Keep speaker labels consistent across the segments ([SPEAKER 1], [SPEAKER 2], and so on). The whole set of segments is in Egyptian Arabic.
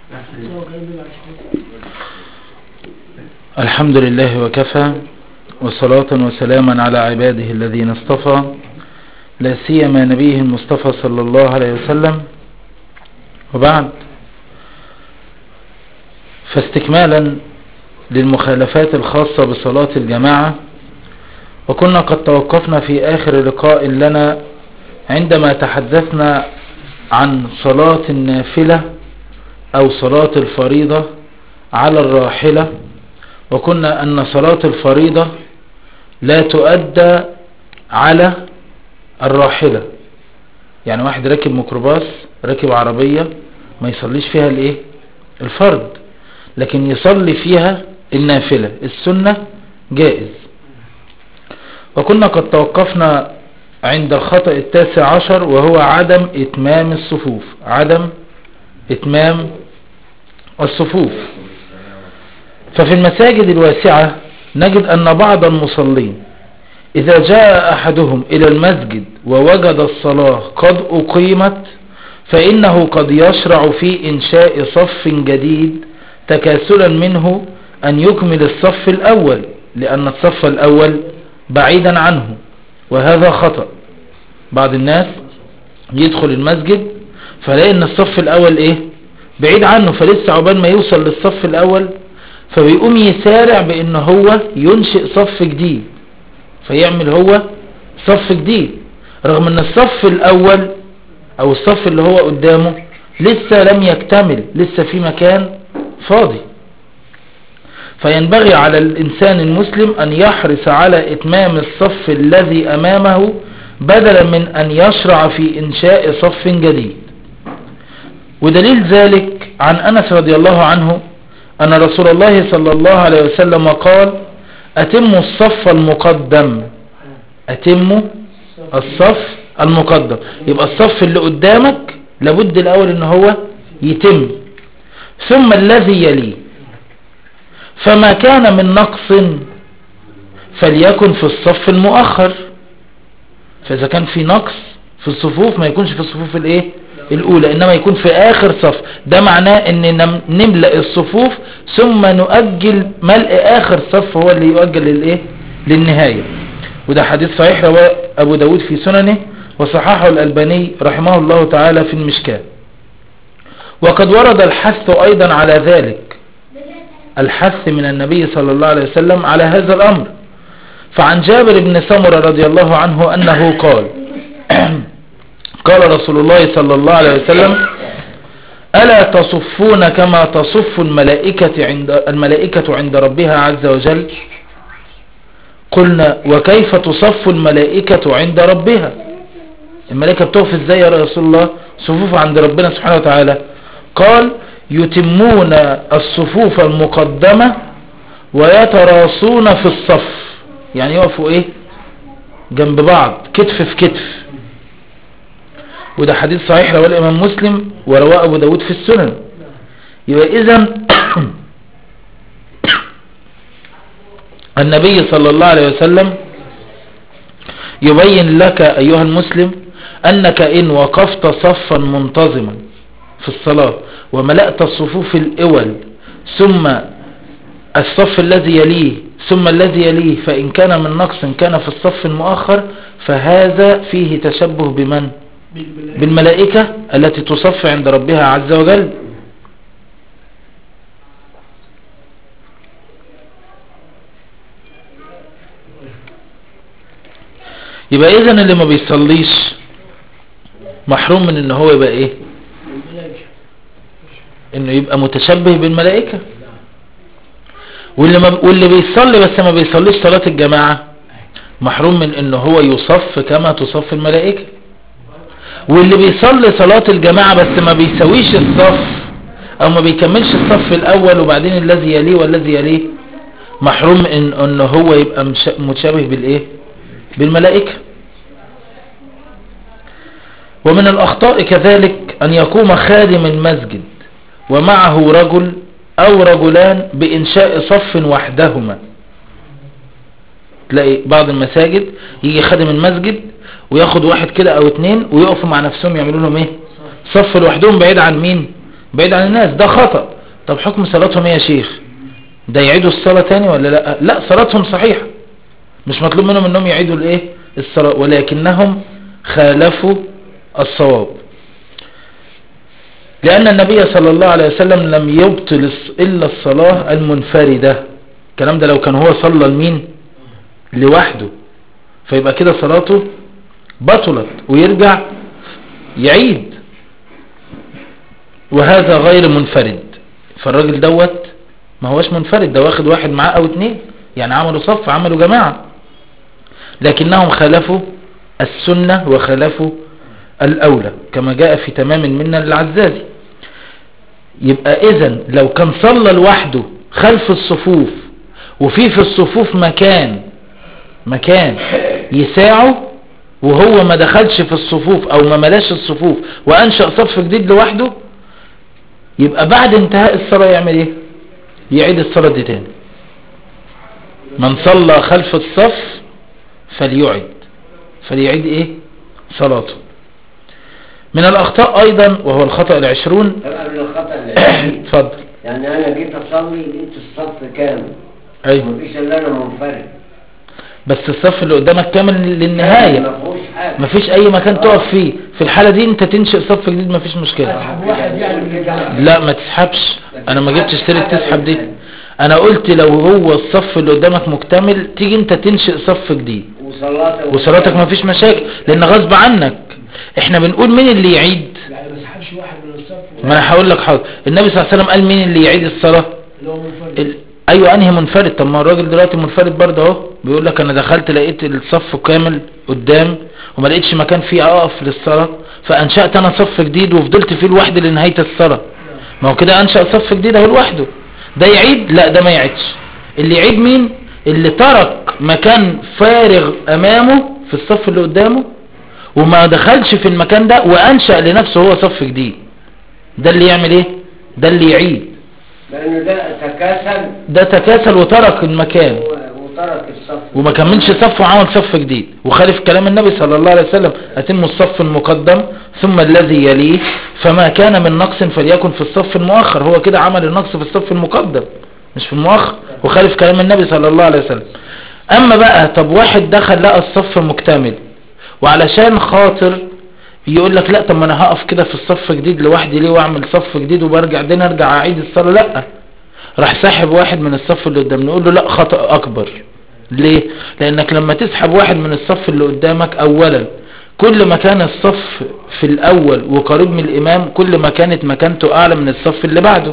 [SPEAKER 1] الحمد لله وكفى وصلاة وسلاما على عباده الذين اصطفى لا سيما نبيه المصطفى صلى الله عليه وسلم وبعد فاستكمالا للمخالفات الخاصة بصلاة الجماعة وكنا قد توقفنا في آخر لقاء لنا عندما تحدثنا عن صلاة النافلة أو صلاة الفريضة على الراحلة وكنا أن صلاة الفريضة لا تؤدى على الراحلة يعني واحد راكب ميكروباص راكب عربية ما يصليش فيها الايه الفرد لكن يصلي فيها النافلة السنة جائز وكنا قد توقفنا عند الخطأ التاسع عشر وهو عدم اتمام الصفوف عدم اتمام الصفوف ففي المساجد الواسعة نجد أن بعض المصلين إذا جاء أحدهم إلى المسجد ووجد الصلاة قد أقيمت فإنه قد يشرع في إنشاء صف جديد تكاسلا منه أن يكمل الصف الأول لأن الصف الأول بعيدا عنه وهذا خطأ بعض الناس يدخل المسجد فلاقي ان الصف الاول ايه بعيد عنه فلسه عقبال ما يوصل للصف الاول فبيقوم يسارع بان هو ينشئ صف جديد فيعمل هو صف جديد رغم ان الصف الاول او الصف اللي هو قدامه لسه لم يكتمل لسه في مكان فاضي فينبغي على الإنسان المسلم أن يحرص على إتمام الصف الذي أمامه بدلا من أن يشرع في إنشاء صف جديد ودليل ذلك عن أنس رضي الله عنه أن رسول الله صلى الله عليه وسلم قال أتموا الصف المقدم أتموا الصف المقدم يبقى الصف اللي قدامك لابد الأول ان هو يتم ثم الذي يليه فما كان من نقص فليكن في الصف المؤخر فإذا كان في نقص في الصفوف ما يكونش في الصفوف الايه الاولى انما يكون في اخر صف ده معناه ان نملأ الصفوف ثم نؤجل ملء اخر صف هو اللي يؤجل للايه للنهاية وده حديث صحيح رواه ابو داود في سننه وصححه الالباني رحمه الله تعالى في المشكاة وقد ورد الحث ايضا على ذلك الحث من النبي صلى الله عليه وسلم على هذا الأمر فعن جابر بن سمرة رضي الله عنه أنه قال قال رسول الله صلى الله عليه وسلم ألا تصفون كما تصف الملائكة عند, الملائكة عند ربها عز وجل قلنا وكيف تصف الملائكة عند ربها الملائكة بتقف ازاي يا رسول الله صفوف عند ربنا سبحانه وتعالى قال يتمون الصفوف المقدمة ويتراصون في الصف يعني يقفوا ايه جنب بعض كتف في كتف وده حديث صحيح رواه الامام مسلم ورواه ابو داود في السنن يبقى اذا النبي صلى الله عليه وسلم يبين لك ايها المسلم انك ان وقفت صفا منتظما في الصلاة وملأت الصفوف الأول ثم الصف الذي يليه ثم الذي يليه فإن كان من نقص كان في الصف المؤخر فهذا فيه تشبه بمن بالملائكة التي تصف عند ربها عز وجل يبقى اذا اللي ما بيصليش محروم من ان هو يبقى ايه انه يبقى متشبه بالملائكة واللي, ما واللي بيصلي بس ما بيصليش صلاة الجماعة محروم من انه هو يصف كما تصف الملائكة واللي بيصلي صلاة الجماعة بس ما بيسويش الصف او ما بيكملش الصف الاول وبعدين الذي يليه والذي يليه محروم ان, ان هو يبقى متشابه بالايه بالملائكة ومن الاخطاء كذلك ان يقوم خادم المسجد ومعه رجل او رجلان بانشاء صف وحدهما تلاقي بعض المساجد يجي خادم المسجد وياخد واحد كده او اتنين ويقفوا مع نفسهم يعملوا لهم ايه صف لوحدهم بعيد عن مين بعيد عن الناس ده خطأ طب حكم صلاتهم ايه يا شيخ ده يعيدوا الصلاة تاني ولا لا لا صلاتهم صحيحة مش مطلوب منهم انهم يعيدوا الايه الصلاة ولكنهم خالفوا الصواب لأن النبي صلى الله عليه وسلم لم يبطل إلا الصلاة المنفردة الكلام ده لو كان هو صلى لمين لوحده فيبقى كده صلاته بطلت ويرجع يعيد وهذا غير منفرد فالراجل دوت ما هوش منفرد ده واخد واحد معاه او اتنين يعني عملوا صف عملوا جماعة لكنهم خالفوا السنة وخالفوا الأولى كما جاء في تمام منا للعزازي يبقى إذن لو كان صلى لوحده خلف الصفوف وفي في الصفوف مكان مكان يساعه وهو ما دخلش في الصفوف او ما ملاش الصفوف وانشأ صف جديد لوحده يبقى بعد انتهاء الصلاة يعمل ايه يعيد الصلاة دي تاني من صلى خلف الصف فليعد فليعيد ايه صلاته من الاخطاء ايضا وهو الخطأ العشرون
[SPEAKER 2] طب قبل الخطأ اللي
[SPEAKER 1] اتفضل
[SPEAKER 2] يعني انا جيت اصلي لقيت الصف كامل
[SPEAKER 1] ايوه
[SPEAKER 2] مفيش الا انا منفرد
[SPEAKER 1] بس الصف اللي قدامك كامل للنهاية
[SPEAKER 2] ما فيهوش حاجه
[SPEAKER 1] مفيش اي مكان تقف فيه في الحالة دي انت تنشئ صف جديد مفيش مشكلة
[SPEAKER 3] اسحب واحد يعني من الجامعة
[SPEAKER 1] لا ما تسحبش انا ما جبتش سيرة تسحب دي انا قلت لو هو الصف اللي قدامك مكتمل تيجي انت تنشئ صف جديد
[SPEAKER 2] وصلاتك
[SPEAKER 1] وصلاتك ما فيش مشاكل لان غصب عنك احنا بنقول مين اللي يعيد
[SPEAKER 3] يعني ما اسحبش واحد من الصف
[SPEAKER 1] ما انا هقول لك حاضر النبي صلى الله عليه وسلم قال مين اللي يعيد الصلاة
[SPEAKER 3] اللي هو منفرد
[SPEAKER 1] ال... ايوه انهي منفرد طب ما الراجل دلوقتي منفرد برضه اهو بيقول لك انا دخلت لقيت الصف كامل قدام وما لقيتش مكان فيه اقف للصلاة فانشأت انا صف جديد وفضلت فيه لوحدي لنهاية الصلاة ما هو كده انشأ صف جديد اهو لوحده ده يعيد لا ده ما يعيدش اللي يعيد مين اللي ترك مكان فارغ امامه في الصف اللي قدامه وما دخلش في المكان ده وانشأ لنفسه هو صف جديد ده اللي يعمل ايه ده اللي يعيد
[SPEAKER 2] لانه ده تكاسل
[SPEAKER 1] ده تكاسل وترك المكان
[SPEAKER 2] و- وترك الصف
[SPEAKER 1] وما كملش صف وعمل صف جديد وخالف كلام النبي صلى الله عليه وسلم أتم الصف المقدم ثم الذي يليه فما كان من نقص فليكن في الصف المؤخر هو كده عمل النقص في الصف المقدم مش في المؤخر وخالف كلام النبي صلى الله عليه وسلم أما بقى طب واحد دخل لقى الصف مكتمل وعلشان خاطر يقول لك لا طب ما انا هقف كده في الصف جديد لوحدي ليه واعمل صف جديد وبرجع دين ارجع اعيد الصلاه لا راح ساحب واحد من الصف اللي قدام نقول له لا خطأ اكبر ليه لانك لما تسحب واحد من الصف اللي قدامك اولا كل ما كان الصف في الاول وقريب من الامام كل ما كانت مكانته اعلى من الصف اللي بعده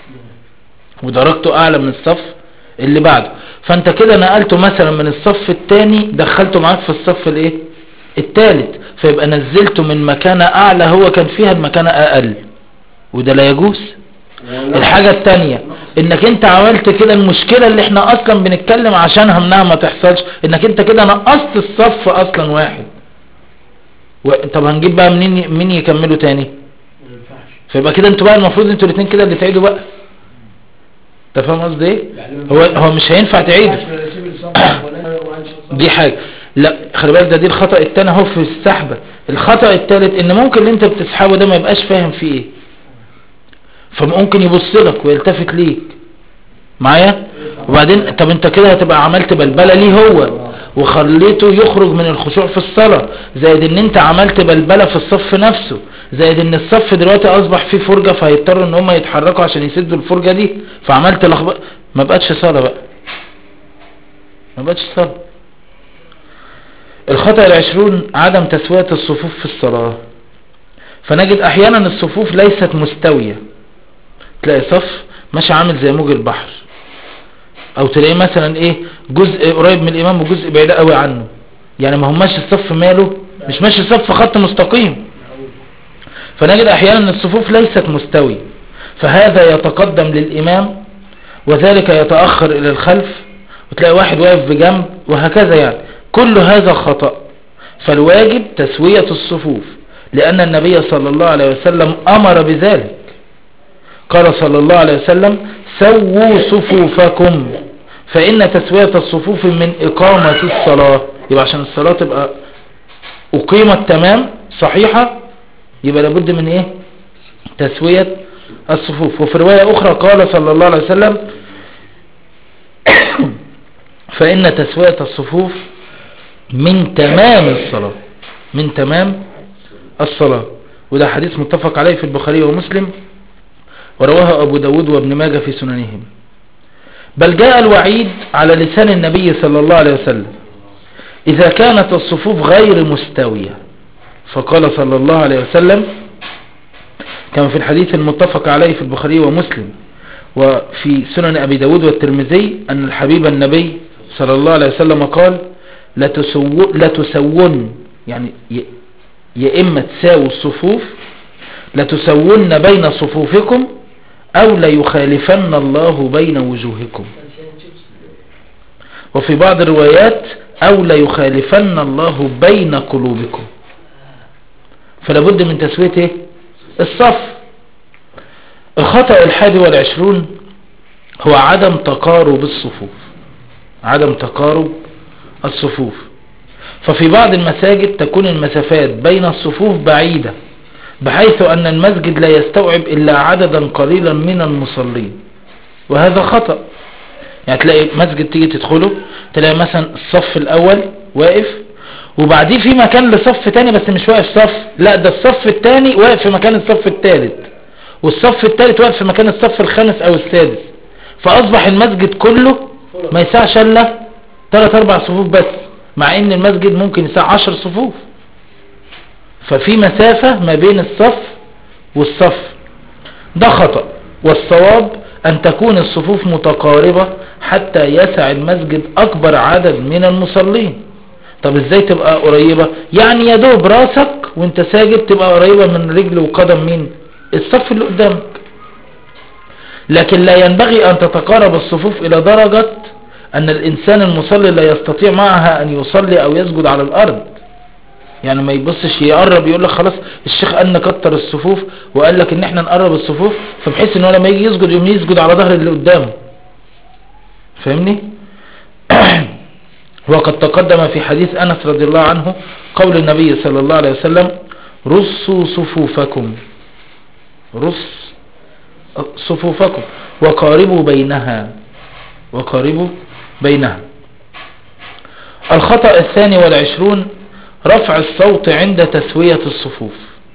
[SPEAKER 1] ودرجته اعلى من الصف اللي بعده فانت كده نقلته مثلا من الصف الثاني دخلته معاك في الصف الايه الثالث فيبقى نزلته من مكانة اعلى هو كان فيها المكانة اقل وده لا يجوز الحاجة التانية انك انت عملت كده المشكلة اللي احنا اصلا بنتكلم عشانها انها ما تحصلش انك انت كده نقصت الصف اصلا واحد و... طب هنجيب بقى منين مين يكملوا تاني
[SPEAKER 3] ما ينفعش
[SPEAKER 1] فيبقى كده انتوا بقى المفروض انتوا الاثنين كده اللي تعيدوا بقى انت فاهم قصدي ايه
[SPEAKER 3] يعني ما
[SPEAKER 1] هو
[SPEAKER 3] ينفعش-
[SPEAKER 1] هو مش هينفع
[SPEAKER 3] ما
[SPEAKER 1] تعيد
[SPEAKER 3] ينفعش ولا اسيب الصف ولا وانشئ الصف.
[SPEAKER 1] دي حاجة لا خلي بالك ده دي الخطأ التاني اهو في السحبة الخطأ التالت ان ممكن اللي انت بتسحبه ده ما يبقاش فاهم فيه ايه فممكن يبص لك ويلتفت ليك معايا وبعدين طب انت كده هتبقى عملت بلبلة ليه هو وخليته يخرج من الخشوع في الصلاة زائد ان انت عملت بلبلة في الصف نفسه زائد ان الصف دلوقتي اصبح فيه فرجة فهيضطروا ان هم يتحركوا عشان يسدوا الفرجة دي فعملت لخبطة ما بقتش صلاة بقى ما بقتش صلاة الخطأ العشرون عدم تسوية الصفوف في الصلاة فنجد احيانا الصفوف ليست مستوية تلاقي صف ماشي عامل زي موج البحر او تلاقيه مثلا ايه جزء قريب من الامام وجزء بعيد قوي عنه يعني ما هماش الصف ماله مش ماشي الصف خط مستقيم فنجد احيانا الصفوف ليست مستوية فهذا يتقدم للامام وذلك يتأخر الى الخلف وتلاقي واحد واقف بجنب وهكذا يعني كل هذا خطأ فالواجب تسوية الصفوف لأن النبي صلى الله عليه وسلم أمر بذلك قال صلى الله عليه وسلم سووا صفوفكم فإن تسوية الصفوف من إقامة الصلاة يبقى عشان الصلاة تبقى أقيمت تمام صحيحة يبقى لابد من إيه تسوية الصفوف وفي رواية أخرى قال صلى الله عليه وسلم فإن تسوية الصفوف من تمام الصلاة من تمام الصلاة وده حديث متفق عليه في البخاري ومسلم ورواه أبو داود وابن ماجه في سننهم بل جاء الوعيد على لسان النبي صلى الله عليه وسلم إذا كانت الصفوف غير مستوية فقال صلى الله عليه وسلم كما في الحديث المتفق عليه في البخاري ومسلم وفي سنن أبي داود والترمذي أن الحبيب النبي صلى الله عليه وسلم قال لتسو... لتسون يعني ي... يا إما تساووا الصفوف لتسون بين صفوفكم أو ليخالفن الله بين وجوهكم وفي بعض الروايات أو ليخالفن الله بين قلوبكم فلا بد من تسوية إيه؟ الصف الخطأ الحادي والعشرون هو عدم تقارب الصفوف عدم تقارب الصفوف ففي بعض المساجد تكون المسافات بين الصفوف بعيدة بحيث أن المسجد لا يستوعب إلا عددا قليلا من المصلين وهذا خطأ يعني تلاقي مسجد تيجي تدخله تلاقي مثلا الصف الأول واقف وبعديه في مكان لصف تاني بس مش واقف صف لا ده الصف التاني واقف في مكان الصف التالت والصف التالت واقف في مكان الصف الخامس او السادس فاصبح المسجد كله ما يسعش الا 3 4 صفوف بس مع ان المسجد ممكن يسع 10 صفوف ففي مسافة ما بين الصف والصف ده خطأ والصواب ان تكون الصفوف متقاربة حتى يسع المسجد اكبر عدد من المصلين طب ازاي تبقى قريبة يعني يا دوب راسك وانت ساجد تبقى قريبة من رجل وقدم مين الصف اللي قدامك لكن لا ينبغي ان تتقارب الصفوف الى درجة ان الانسان المصلي لا يستطيع معها ان يصلي او يسجد على الارض يعني ما يبصش يقرب يقول لك خلاص الشيخ قال نكتر الصفوف وقال لك ان احنا نقرب الصفوف فبحيث ان هو لما يجي يسجد يقوم يسجد على ظهر اللي قدامه فاهمني وقد تقدم في حديث أنس رضي الله عنه قول النبي صلى الله عليه وسلم رصوا صفوفكم رص صفوفكم وقاربوا بينها وقاربوا بينها الخطأ الثاني والعشرون رفع الصوت عند تسوية الصفوف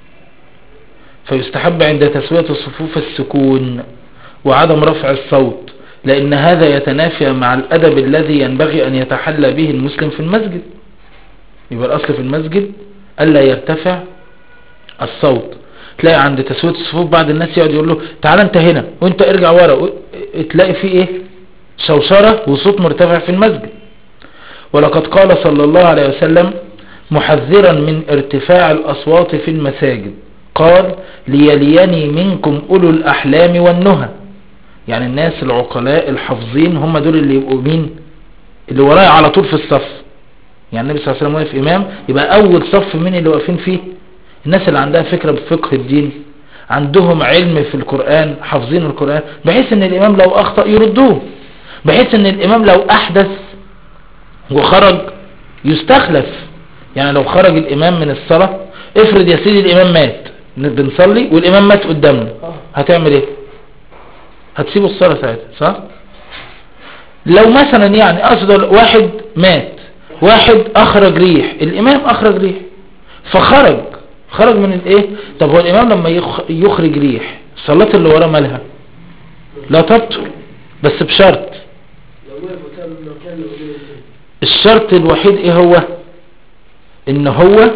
[SPEAKER 1] فيستحب عند تسوية الصفوف السكون وعدم رفع الصوت لأن هذا يتنافى مع الأدب الذي ينبغي أن يتحلى به المسلم في المسجد يبقى الأصل في المسجد ألا يرتفع الصوت تلاقي عند تسوية الصفوف بعض الناس يقعد يقول له تعال انت هنا وانت ارجع ورا تلاقي فيه ايه شوشرة وصوت مرتفع في المسجد ولقد قال صلى الله عليه وسلم محذرا من ارتفاع الأصوات في المساجد قال ليليني منكم أولو الأحلام والنهى يعني الناس العقلاء الحافظين هم دول اللي يبقوا مين اللي ورايا على طول في الصف يعني النبي صلى الله عليه وسلم واقف امام يبقى اول صف مين اللي واقفين فيه الناس اللي عندها فكرة بفقه الدين عندهم علم في القرآن حافظين القرآن بحيث ان الامام لو اخطأ يردوه بحيث ان الامام لو احدث وخرج يستخلف يعني لو خرج الامام من الصلاة افرض يا سيدي الامام مات بنصلي والامام مات قدامنا هتعمل ايه هتسيبوا الصلاة ساعتها صح لو مثلا يعني اقصد واحد مات واحد اخرج ريح الامام اخرج ريح فخرج خرج من الايه طب هو الامام لما يخ- يخرج ريح الصلاة اللي وراه مالها لا تبطل بس بشرط
[SPEAKER 3] لو وقف قدام مكان قليل
[SPEAKER 1] الشرط الوحيد ايه هو ان هو
[SPEAKER 3] يخرج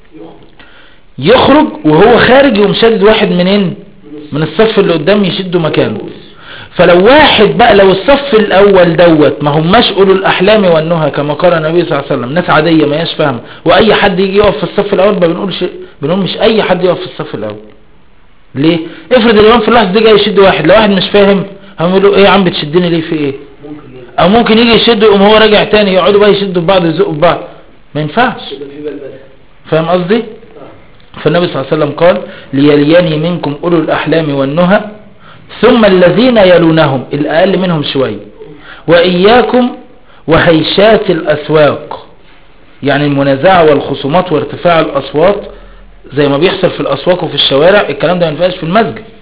[SPEAKER 1] يخرج وهو خارج يقوم شادد واحد منين
[SPEAKER 3] من الصف
[SPEAKER 1] من الصف اللي قدام يشده مكانه فلو واحد بقى لو الصف الاول دوت ما هماش اولو الاحلام والنهى كما قال النبي صلى الله عليه وسلم ناس عاديه ما هياش فاهمه واي حد يجي يقف في الصف الاول ما بنقولش بنقول مش اي حد يقف في الصف الاول ليه افرض الامام في اللحظه دي جاي يشد واحد لو واحد مش فاهم هيقول له ايه يا عم بتشدني ليه في ايه
[SPEAKER 3] ممكن يبقى
[SPEAKER 1] او ممكن يجي يشد يقوم هو راجع تاني يقعدوا بقى يشدوا في بعض يزقوا في بعض ما ينفعش
[SPEAKER 3] كده في بلبله
[SPEAKER 1] فاهم قصدي
[SPEAKER 3] آه.
[SPEAKER 1] فالنبي صلى الله عليه وسلم قال ليليني منكم أولو الأحلام والنهى ثم الذين يلونهم الأقل منهم شوية وإياكم وهيشات الأسواق يعني المنازعة والخصومات وارتفاع الأصوات زي ما بيحصل في الأسواق وفي الشوارع الكلام ده ما ينفعش في المسجد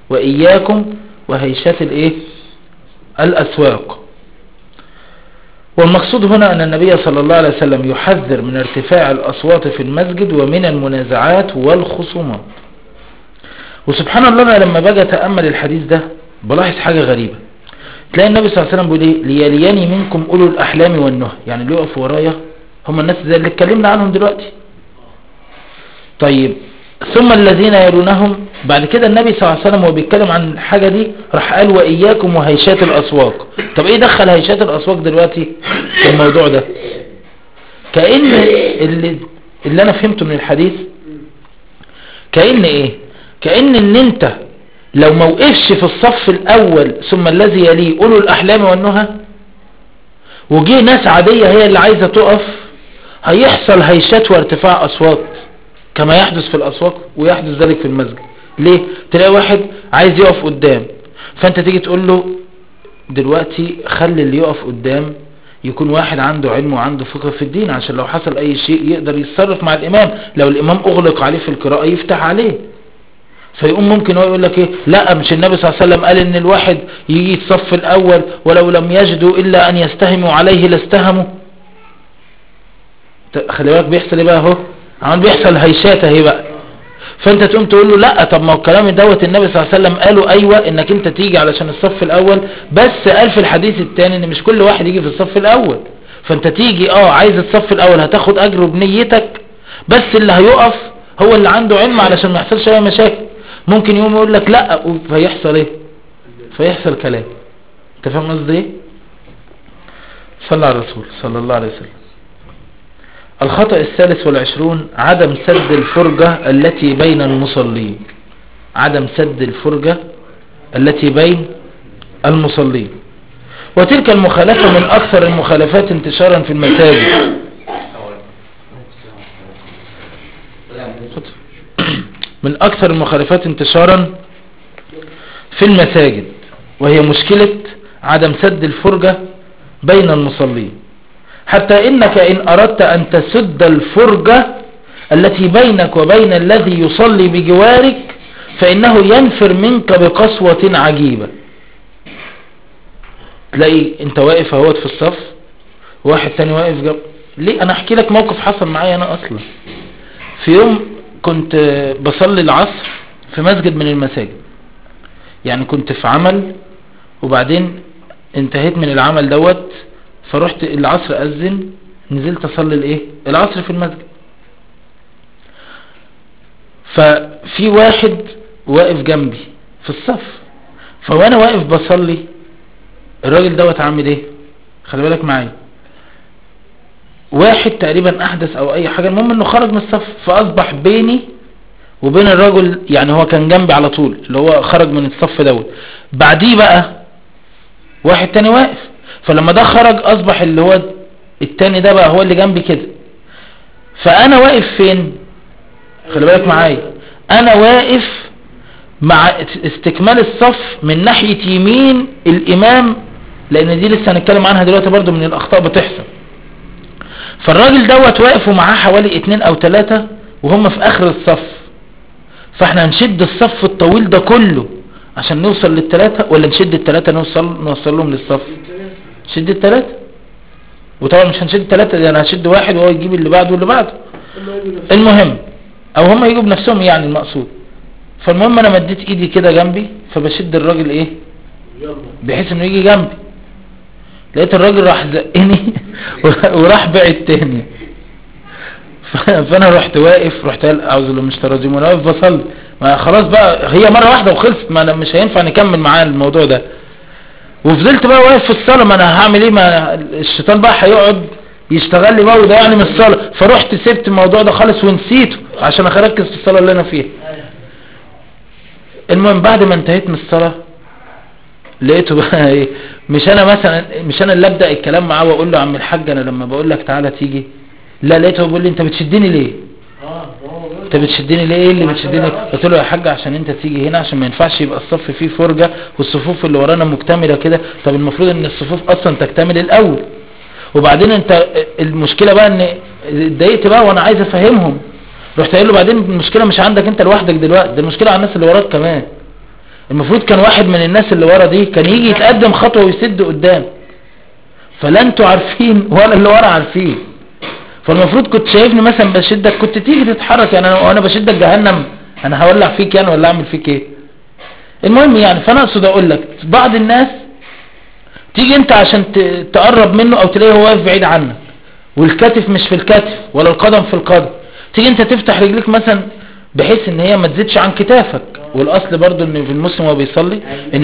[SPEAKER 1] وإياكم وهيشات الايه الأسواق والمقصود هنا أن النبي صلى الله عليه وسلم يحذر من ارتفاع الأصوات في المسجد ومن المنازعات والخصومات وسبحان الله أنا لما باجي أتأمل الحديث ده بلاحظ حاجة غريبة تلاقي النبي صلى الله عليه وسلم بيقول ايه ليليني منكم أولو الأحلام والنهى يعني اللي يقف ورايا هم الناس زي اللي اتكلمنا عنهم دلوقتي طيب ثم الذين يلونهم بعد كده النبي صلى الله عليه وسلم وهو بيتكلم عن الحاجة دي راح قال وإياكم وهيشات الأسواق طب ايه دخل هيشات الأسواق دلوقتي في الموضوع ده كأن اللي, اللي انا فهمته من الحديث كأن ايه كأن ان انت لو موقفش في الصف الاول ثم الذي يليه اولو الاحلام والنهى وجي ناس عادية هي اللي عايزة تقف هيحصل هيشات وارتفاع اصوات كما يحدث في الاسواق ويحدث ذلك في المسجد ليه تلاقي واحد عايز يقف قدام فانت تيجي تقول له دلوقتي خلي اللي يقف قدام يكون واحد عنده علم وعنده فقه في الدين عشان لو حصل اي شيء يقدر يتصرف مع الامام لو الامام اغلق عليه في القراءة يفتح عليه فيقوم ممكن هو يقول لك ايه لا مش النبي صلى الله عليه وسلم قال ان الواحد يجي الصف الاول ولو لم يجدوا الا ان يستهموا عليه لاستهموا ت- خلي بالك بيحصل ايه بقى اهو عمال بيحصل هيشات اهي بقى فانت تقوم تقول له لا طب ما هو الكلام دوت النبي صلى الله عليه وسلم قاله ايوه انك انت تيجي علشان الصف الاول بس قال في الحديث الثاني ان مش كل واحد يجي في الصف الاول فانت تيجي اه عايز الصف الاول هتاخد اجره بنيتك بس اللي هيقف هو اللي عنده علم علشان ما يحصلش اي مشاكل ممكن يوم يقول لك لا فيحصل ايه فيحصل كلام انت فاهم قصدي ايه صلى على الرسول صلى الله عليه وسلم الخطأ الثالث والعشرون عدم سد الفرجة التي بين المصلين عدم سد الفرجة التي بين المصلين وتلك المخالفة من أكثر المخالفات انتشارا في المساجد من أكثر المخالفات انتشارا في المساجد وهي مشكلة عدم سد الفرجة بين المصلين حتى إنك إن أردت أن تسد الفرجة التي بينك وبين الذي يصلي بجوارك فإنه ينفر منك بقسوة عجيبة تلاقي انت واقف اهوت في الصف واحد تاني واقف جنب ليه انا احكي لك موقف حصل معايا انا اصلا في يوم كنت بصلي العصر في مسجد من المساجد يعني كنت في عمل وبعدين انتهيت من العمل دوت فرحت العصر اذن نزلت اصلي الايه العصر في المسجد ففي واحد واقف جنبي في الصف فوانا واقف بصلي الراجل دوت عامل ايه خلي بالك معايا واحد تقريبا احدث او اي حاجة المهم انه خرج من الصف فاصبح بيني وبين الرجل يعني هو كان جنبي على طول اللي هو خرج من الصف دوت بعديه بقى واحد تاني واقف فلما ده خرج اصبح اللي هو التاني ده بقى هو اللي جنبي كده فانا واقف فين خلي بالك معايا انا واقف مع استكمال الصف من ناحية يمين الامام لان دي لسه هنتكلم عنها دلوقتي برضو من الاخطاء بتحصل فالراجل دوت واقف ومعاه حوالي اتنين او تلاتة وهم في اخر الصف فاحنا هنشد الصف الطويل ده كله عشان نوصل للتلاتة ولا نشد التلاتة نوصل نوصل لهم للصف شد التلاتة وطبعا مش هنشد التلاتة دي انا هشد واحد وهو يجيب اللي بعده واللي بعده المهم او هم يجوا بنفسهم يعني المقصود فالمهم انا مديت ايدي كده جنبي فبشد الراجل ايه
[SPEAKER 3] يلا
[SPEAKER 1] بحيث انه يجي جنبي لقيت الراجل راح زقني وراح بعد تاني ف- فانا رحت واقف رحت قال اعوذ بالله من الشيطان الرجيم وانا واقف بصلي ما خلاص بقى هي مره واحده وخلصت ما انا مش هينفع نكمل معاه الموضوع ده وفضلت بقى واقف في الصلاه ما انا هعمل ايه ما الشيطان بقى هيقعد يشتغل لي بقى ويضيعني من الصلاه فرحت سبت الموضوع ده خالص ونسيته عشان اركز في الصلاه اللي انا فيها المهم بعد ما انتهيت من الصلاه لقيته بقى ايه مش انا مثلا مش انا اللي ابدا الكلام معاه واقول له يا عم الحاج انا لما بقول لك تعالى تيجي لا لقيته بيقول لي انت بتشدني ليه
[SPEAKER 3] اه هو
[SPEAKER 1] انت بتشدني ليه ايه اللي بتشدني قلت له يا حاج عشان انت تيجي هنا عشان ما ينفعش يبقى الصف فيه فرجه والصفوف اللي ورانا مكتمله كده طب المفروض ان الصفوف اصلا تكتمل الاول وبعدين انت المشكله بقى ان اتضايقت بقى وانا عايز افهمهم رحت قايل له بعدين المشكله مش عندك انت لوحدك دلوقتي ده المشكله على الناس اللي وراك كمان المفروض كان واحد من الناس اللي ورا دي كان يجي يتقدم خطوة ويسد قدام فلا انتوا عارفين ولا اللي ورا عارفين فالمفروض كنت شايفني مثلا بشدك كنت تيجي تتحرك يعني انا وانا بشدك جهنم انا هولع فيك يعني ولا اعمل فيك ايه المهم يعني فانا اقصد اقول لك بعض الناس تيجي انت عشان ت- تقرب منه او تلاقيه هو واقف بعيد عنك والكتف مش في الكتف ولا القدم في القدم تيجي انت تفتح رجليك مثلا بحيث ان هي ما تزيدش عن كتافك والاصل برضو ان في المسلم وهو بيصلي ان